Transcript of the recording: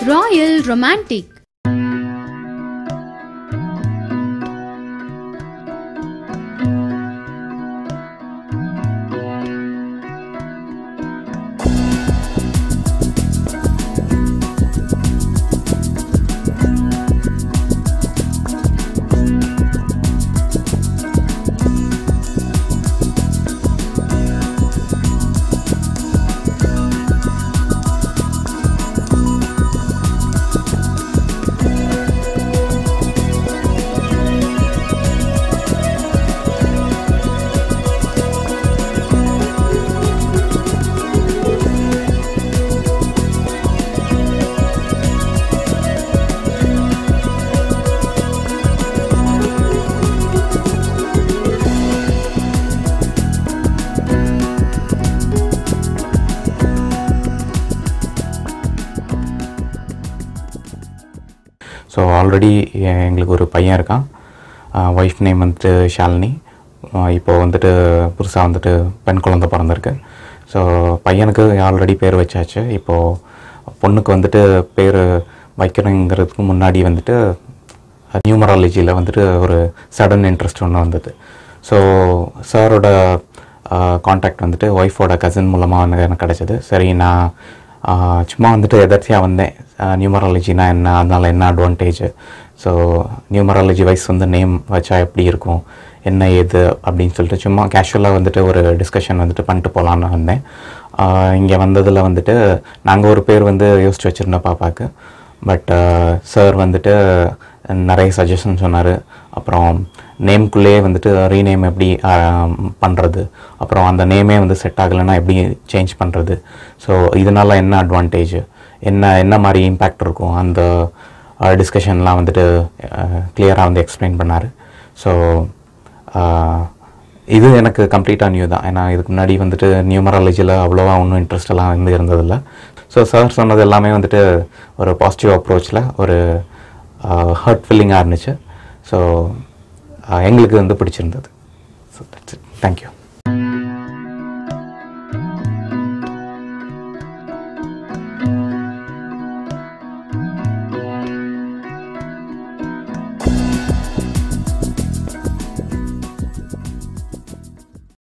Royal Romantic. So already எங்களுக்கு ஒரு பையன் இருக்கான் ஒய்ஃப் நேம் வந்துட்டு ஷாலினி அஹ் இப்போ வந்துட்டு புதுசாக வந்துட்டு பெண் குழந்தை பிறந்திருக்கு ஸோ பையனுக்கு ஆல்ரெடி பேர் வச்சாச்சு இப்போது பொண்ணுக்கு வந்துட்டு பேர் வைக்கணுங்கிறதுக்கு முன்னாடி வந்துட்டு நியூமராலஜியில் வந்துட்டு ஒரு சடன் இன்ட்ரெஸ்ட் ஒன்று வந்தது ஸோ சாரோட காண்டாக்ட் வந்துட்டு ஒய்ஃபோட கசின் மூலமாக வந்து எனக்கு கிடச்சிது சரி நான் ஆஹ், சும்மா வந்துட்டு எதர்ச்சியாக வந்தேன் நியூமராலஜினா என்ன அதனால் என்ன அட்வான்டேஜ் ஸோ நியூமராலஜி வைஸ் வந்து நேம் வச்சா எப்படி இருக்கும் என்ன ஏது அப்படின்னு சொல்லிட்டு சும்மா கேஷுவலாக வந்துட்டு ஒரு டிஸ்கஷன் வந்துட்டு பண்ணிட்டு போகலான்னு வந்தேன் இங்கே வந்ததில் வந்துட்டு நாங்கள் ஒரு பேர் வந்து யோசிச்சு வச்சுருந்தோம் பாப்பாவுக்கு பட் சார் வந்துட்டு நிறைய சஜஷன் சொன்னார் அப்புறம் நேம்குள்ளேயே வந்துட்டு ரீநேம் எப்படி பண்ணுறது அப்புறம் அந்த நேமே வந்து செட் ஆகலைன்னா எப்படி சேஞ்ச் பண்ணுறது ஸோ இதனால் என்ன அட்வான்டேஜ் என்ன என்ன மாதிரி இம்பேக்ட் இருக்கும் அந்த டிஸ்கஷன்லாம் வந்துட்டு கிளியராக வந்து எக்ஸ்பிளைன் பண்ணார் ஸோ இது எனக்கு கம்ப்ளீட்டாக நியூ தான் ஏன்னா இதுக்கு முன்னாடி வந்துட்டு நியூமராலஜியில் அவ்வளோவா ஒன்றும் இன்ட்ரெஸ்ட் எல்லாம் வந்து இருந்ததில்ல ஸோ சார் சொன்னது எல்லாமே வந்துட்டு ஒரு பாசிட்டிவ் அப்ரோச்சில் ஒரு ஹர்ட் ஃபீலிங்காக இருந்துச்சு ஸோ எங்களுக்கு வந்து பிடிச்சிருந்தது ஸோ தட்ஸ் இட் தேங்க்யூ